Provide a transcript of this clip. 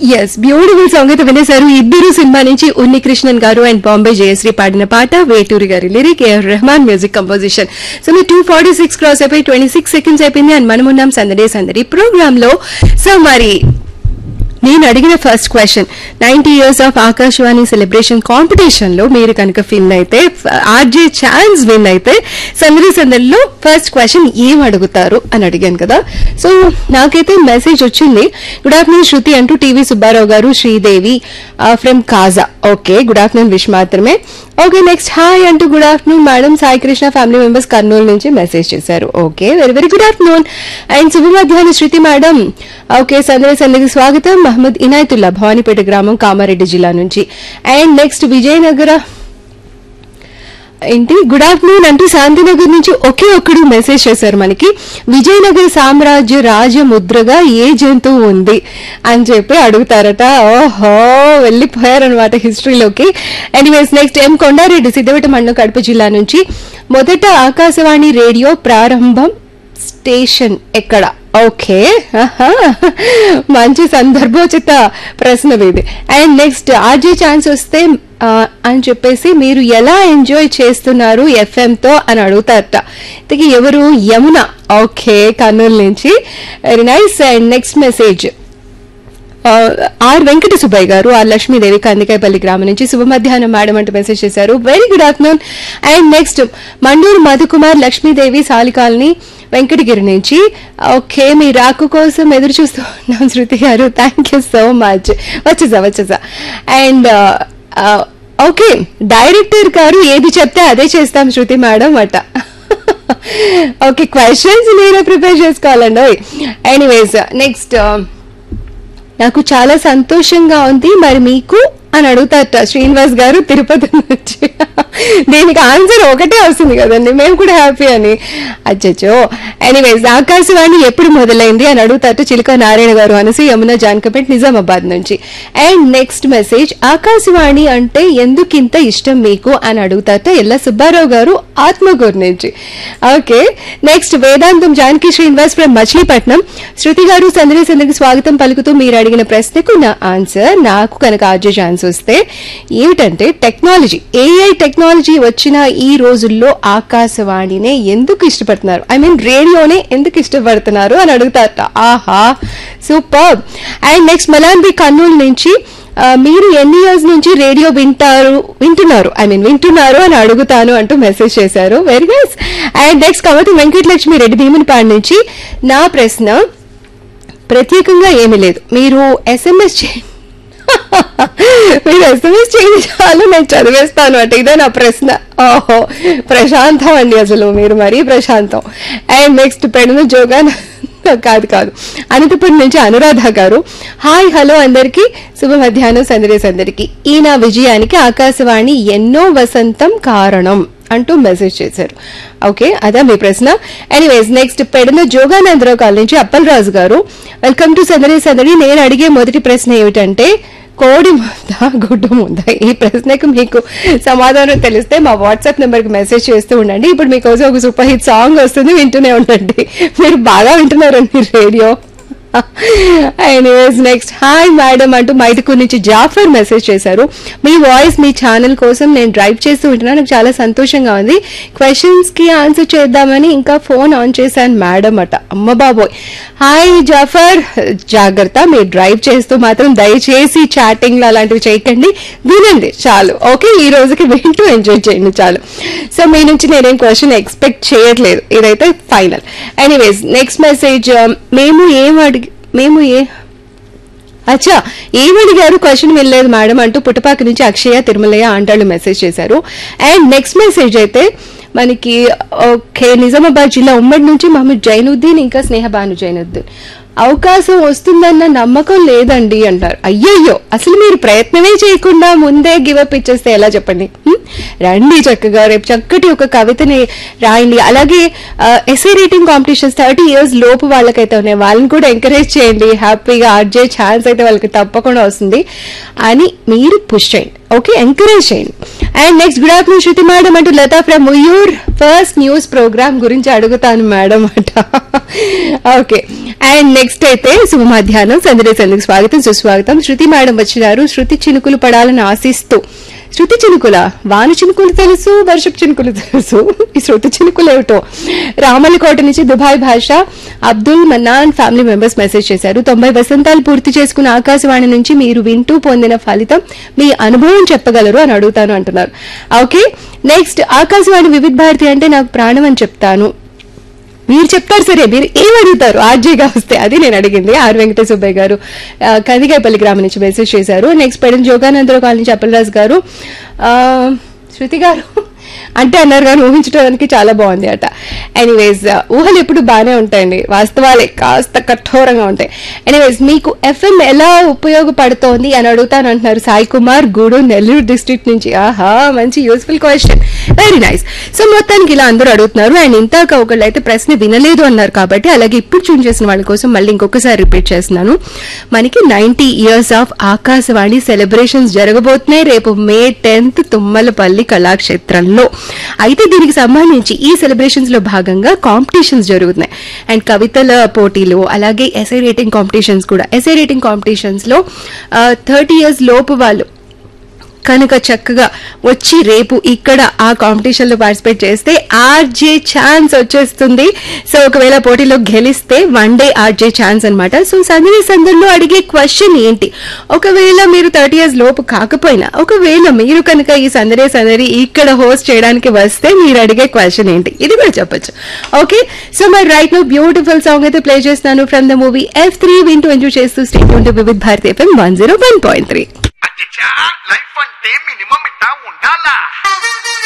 Yes beautiful song అయితే వినేశారు ఇద్దరు cinema నుంచి ఉన్ని కృష్ణన్ గారు అండ్ బాంబే జయశ్రీ పాడిన పాట వేటూరి గారి lyric AR Rahman music composition so మీ టూ ఫార్టీ సిక్స్ క్రాస్ అయిపోయి ట్వంటీ సిక్స్ సెకండ్స్ అయిపోయింది అండ్ మనం ఉన్నాం సందడే సందడి ప్రోగ్రామ్ లో సో మరి నేను అడిగిన first question ninety years of Akashvani celebration competition లో మీరు కనుక విన్ అయితే ఆర్జే ఛాన్స్ విన్ అయితే సందడి సందడిలో ఫస్ట్ క్వశ్చన్ ఏం అడుగుతారు అని అడిగాను కదా సో నాకైతే మెసేజ్ వచ్చింది గుడ్ ఆఫ్టర్నూన్ శృతి అంటూ TV Subbarao garu Sridevi from Kaja okay good afternoon wish మాత్రమే ఓకే నెక్స్ట్ హాయ్ అంటూ good afternoon madam Sai Krishna family members Kurnool నుంచి మెసేజ్ చేశారు okay very very good afternoon and శుభ మధ్యాహ్నం శృతి మేడం ఓకే సందడి సందడికి స్వాగతం మహమ్మద్ ఇనాయతుల్లా భవానీపేట గ్రామం కామారెడ్డి జిల్లా నుంచి అండ్ నెక్స్ట్ విజయనగర ఏంటి గుడ్ ఆఫ్టర్నూన్ అంటూ శాంతినగర్ నుంచి ఒకే ఒక్కడు మెసేజ్ చేశారు మనకి విజయనగర సామ్రాజ్య రాజముద్రగా ఏ జంతువు ఉంది అని చెప్పి అడుగుతారట ఓహో వెళ్ళిపోయారనమాట హిస్టరీలోకి anyways next M Kondareddy Siddhavata మండలం కడప జిల్లా నుంచి మొదట ఆకాశవాణి రేడియో ప్రారంభం స్టేషన్ ఎక్కడ ఓకే ఆహా. మంచి సందర్భోచిత ప్రశ్న ఇది అండ్ నెక్స్ట్ ఆర్జే ఛాన్స్ వస్తే ఆ, అని చెప్పేసి మీరు ఎలా ఎంజాయ్ చేస్తున్నారు FM తో అని అడుగుతారట ఇంతకీ ఎవరు యమున ఓకే కర్నూలు నుంచి very nice and next message ఆ, ఆర్ వెంకట సుబ్బయ్య గారు ఆర్ లక్ష్మీదేవి కందికాయపల్లి గ్రామం నుంచి శుభ మధ్యాహ్నం మేడం అంటూ మెసేజ్ చేశారు very good afternoon and next Manduru Madhukumar Lakshmidevi సాలికాలని వెంకటగిరి నుంచి ఓకే మీ రాకు కోసం ఎదురు చూస్తూ ఉన్నాం శృతి గారు థ్యాంక్ యూ సో మచ్ వచ్చేసా వచ్చేసా అండ్ ఓకే డైరెక్టర్ గారు ఏది చెప్తే అదే చేస్తాం శృతి మేడం అట ఓకే క్వశ్చన్స్ మీరే ప్రిపేర్ చేసుకోవాలండి ఎనీవేస్ నెక్స్ట్ నాకు చాలా సంతోషంగా ఉంది మరి మీకు అని అడుగుతారట శ్రీనివాస్ గారు తిరుపతి నుంచి దీనికి ఆన్సర్ ఒకటే వస్తుంది కదండి మేము కూడా హ్యాపీ అని అచ్చచ్చో ఎనీవేస్ ఆకాశవాణి ఎప్పుడు మొదలైంది అని అడుగుతారట చిలుక నారాయణ గారు అనేసి యమున జాన్కపేట్ నిజామాబాద్ నుంచి అండ్ నెక్స్ట్ మెసేజ్ ఆకాశవాణి అంటే ఎందుకింత ఇష్టం మీకు అని అడుగుతారట ఎల్ల సుబ్బారావు గారు ఆత్మగూరు నుంచి okay next Vedantam Janaki Srinivas from Machilipatnam Shruti garu సందడి సందడికి స్వాగతం పలుకుతూ మీరు అడిగిన ప్రశ్నకు నా ఆన్సర్ నాకు కనుక ఆర్జే ఛాన్స్ వస్తే ఏమిటంటే టెక్నాలజీ ఏఐ టెక్నాలజీ వచ్చిన ఈ రోజుల్లో ఆకాశవాణినే ఎందుకు ఇష్టపడుతున్నారు ఐ మీన్ రేడియోనే ఎందుకు ఇష్టపడుతున్నారు అని అడుగుతారట ఆహా super and next Malanbi Kurnool నుంచి ఆ, మీరు ఎన్ని ఇయర్స్ నుంచి రేడియో వింటారు వింటున్నారు ఐ మీన్ వింటున్నారు అని అడుగుతాను అంటూ మెసేజ్ చేశారు వెరీ నైస్ అండ్ నెక్స్ట్ కాబట్టి వెంకటలక్ష్మి రెడ్డి భీమునిపాడు నుంచి నా ప్రశ్న ప్రత్యేకంగా ఏమీ లేదు మీరు ఎస్ఎంఎస్ చేయండి మీరు ఎస్ఎంఎస్ చేయండి చాలు నేను చదివేస్తాను అంటే ఇదే నా ప్రశ్న ఓహో ప్రశాంతం అండి అసలు మీరు మరీ ప్రశాంతం అండ్ నెక్స్ట్ పెడున జోగా కాదు కాదు అనంతపురం నుంచి అనురాధ గారు హాయ్ హలో అందరికీ శుభ మధ్యాహ్నం సందరేస్ అందరికీ ఈ నా విజయానికి ఆకాశవాణి ఎన్నో వసంతం కారణం అంటూ మెసేజ్ చేశారు ఓకే అదా మీ ప్రశ్న anyways next Pedana Joganandarao call నుంచి అప్పలరాజు గారు వెల్కమ్ టు సందడి సందడి నేను అడిగే మొదటి ప్రశ్న ఏమిటంటే కోడి ముందా గుడ్డు ముందా ఈ ప్రశ్నకు మీకు సమాధానం తెలిస్తే మా వాట్సాప్ నెంబర్కి మెసేజ్ చేస్తూ ఉండండి ఇప్పుడు మీకోసం ఒక సూపర్ హిట్ సాంగ్ వస్తుంది వింటూనే ఉండండి మీరు బాగా వింటున్నారండి radio anyways next hi madam అంటూ మైదుకూరు నుంచి జాఫర్ మెసేజ్ చేశారు మీ వాయిస్ మీ ఛానల్ కోసం నేను డ్రైవ్ చేస్తూ ఉంటున్నాను నాకు చాలా సంతోషంగా ఉంది క్వశ్చన్స్ కి ఆన్సర్ చేద్దామని ఇంకా ఫోన్ ఆన్ చేశాను మేడం అట అమ్మ బాబోయ్ హాయ్ జాఫర్ జాగ్రత్త మీరు డ్రైవ్ చేస్తూ మాత్రం దయచేసి చాటింగ్ అలాంటివి చేయకండి వినండి చాలు ఓకే ఈ రోజుకి వింటూ ఎంజాయ్ చేయండి చాలు సో మీ నుంచి నేనేం క్వశ్చన్ ఎక్స్పెక్ట్ చేయట్లేదు ఇదైతే ఫైనల్ ఎనీవేస్ నెక్స్ట్ మెసేజ్ మేము ఏం అడిగి మేము ఏ అచ్చా ఏమడిగారు క్వశ్చన్ వెళ్ళలేదు మేడం అంటూ పుట్టపాక నుంచి అక్షయ తిరుమలయ్య అంటాళ్ళు మెసేజ్ చేశారు అండ్ నెక్స్ట్ మెసేజ్ అయితే మనకి ఓకే నిజామాబాద్ జిల్లా ఉమ్మడి నుంచి మహమ్మద్ జైనుద్దీన్ ఇంకా స్నేహబాను జైనుద్దీన్ అవకాశం వస్తుందన్న నమ్మకం లేదండి అంటారు అయ్యయ్యో అసలు మీరు ప్రయత్నమే చేయకుండా ముందే గివప్ ఇచ్చేస్తే ఎలా చెప్పండి హ్మ్? రండి చక్కగా రేపు చక్కటి ఒక కవితని రాయండి అలాగే essay writing competitions thirty years లోపు వాళ్ళకైతే ఉన్నాయి వాళ్ళని కూడా ఎంకరేజ్ చేయండి హ్యాపీగా ఆర్జే ఛాన్స్ అయితే వాళ్ళకి తప్పకుండా వస్తుంది అని మీరు పుష్ చేయండి ఓకే ఎంకరేజ్ చేయండి and next good afternoon Shruti madam అంటూ లతా ఫ్రమ్ ముయూర్ ఫస్ట్ న్యూస్ ప్రోగ్రామ్ గురించి అడుగుతాను మేడం అట ఓకే అండ్ నెక్స్ట్ అయితే శుభ మధ్యాహ్నం సందడి సందుకు స్వాగతం సుస్వాగతం శృతి మేడం వచ్చినారు శృతి చినుకులు పడాలని ఆశిస్తూ శృతి చినుకుల వాన చినుకులు తెలుసు వర్షపు చినుకులు తెలుసు ఈ శృతి చినుకులు ఏమిటో రామలకోట నుంచి Dubai Basha Abdul Mannan family members message చేశారు తొంభై వసంతాలు పూర్తి చేసుకున్న ఆకాశవాణి నుంచి మీరు వింటూ పొందిన ఫలితం మీ అనుభవం చెప్పగలరు అని అడుగుతాను అంటున్నారు ఓకే నెక్స్ట్ ఆకాశవాణి వివిధ భారతి అంటే నాకు ప్రాణం అని చెప్తాను మీరు చెప్తారు సరే మీరు ఏం అడుగుతారు ఆర్జేగా వస్తే అది నేను అడిగింది ఆర్ వెంకట సుబ్బయ్య గారు ఆ, కందికాయపల్లి గ్రామం నుంచి మెసేజ్ చేశారు నెక్స్ట్ పెడన్ జోగానందరావు కాలనీ నుంచి అప్పలరాజు గారు ఆ, శృతి గారు అంటే అన్నారు కానీ ఊహించడానికి చాలా బాగుంది అట ఎనీవేస్ ఊహలు ఎప్పుడు బాగానే ఉంటాయండి వాస్తవాలే కాస్త కఠోరంగా ఉంటాయి ఎనీవేస్ మీకు ఎఫ్ఎం ఎలా ఉపయోగపడుతోంది అని అడుగుతాను అంటున్నారు సాయి కుమార్ గూడు నెల్లూరు డిస్ట్రిక్ట్ నుంచి ఆహా మంచి useful question very nice so మొత్తానికి ఇలా అందరూ అడుగుతున్నారు అండ్ ఇంతాక ఒకళ్ళు అయితే ప్రశ్న వినలేదు అన్నారు కాబట్టి అలాగే ఇప్పుడు చూన్ చేసిన వాళ్ళ కోసం మళ్ళీ ఇంకొకసారి రిపీట్ చేస్తున్నాను మనకి ninety years of Akashvani celebrations జరగబోతున్నాయి రేపు మే టెన్త్ తుమ్మలపల్లి కళాక్షేత్రంలో అయితే దీనికి సంబంధించి ఈ సెలబ్రేషన్స్ లో భాగంగా కాంపిటీషన్స్ జరుగుతున్నాయి అండ్ కవితల పోటీలు అలాగే ఎస్ఐ రేటింగ్ కాంపిటీషన్స్ కూడా ఎస్ఐ రేటింగ్ కాంపిటీషన్స్ లో థర్టీ ఇయర్స్ లోపు వాళ్ళు కనుక చక్కగా వచ్చి రేపు ఇక్కడ ఆ కాంపిటీషన్ లో పార్టిసిపేట్ చేస్తే ఆర్జే ఛాన్స్ వచ్చేస్తుంది సో ఒకవేళ పోటీలో గెలిస్తే వన్ డే ఆర్జే ఛాన్స్ అన్నమాట సో సందడి సందడిలో అడిగే క్వశ్చన్ ఏంటి ఒకవేళ మీరు థర్టీ ఇయర్స్ లోపు కాకపోయినా ఒకవేళ మీరు కనుక ఈ సందడే సందడి ఇక్కడ హోస్ట్ చేయడానికి వస్తే మీరు అడిగే క్వశ్చన్ ఏంటి ఇది కూడా చెప్పొచ్చు ఓకే సో మరి రైట్ నో బ్యూటిఫుల్ సాంగ్ అయితే ప్లే చేస్తున్నాను from the movie F three వింటూ ఎంజాయ్ చేస్తూ స్టేట్ ఉంటూ Vividh Bharati FM one zero one point three అచ్చచ్చా లైఫ్ అంటే మినిమం ఇట్టా ఉండాలా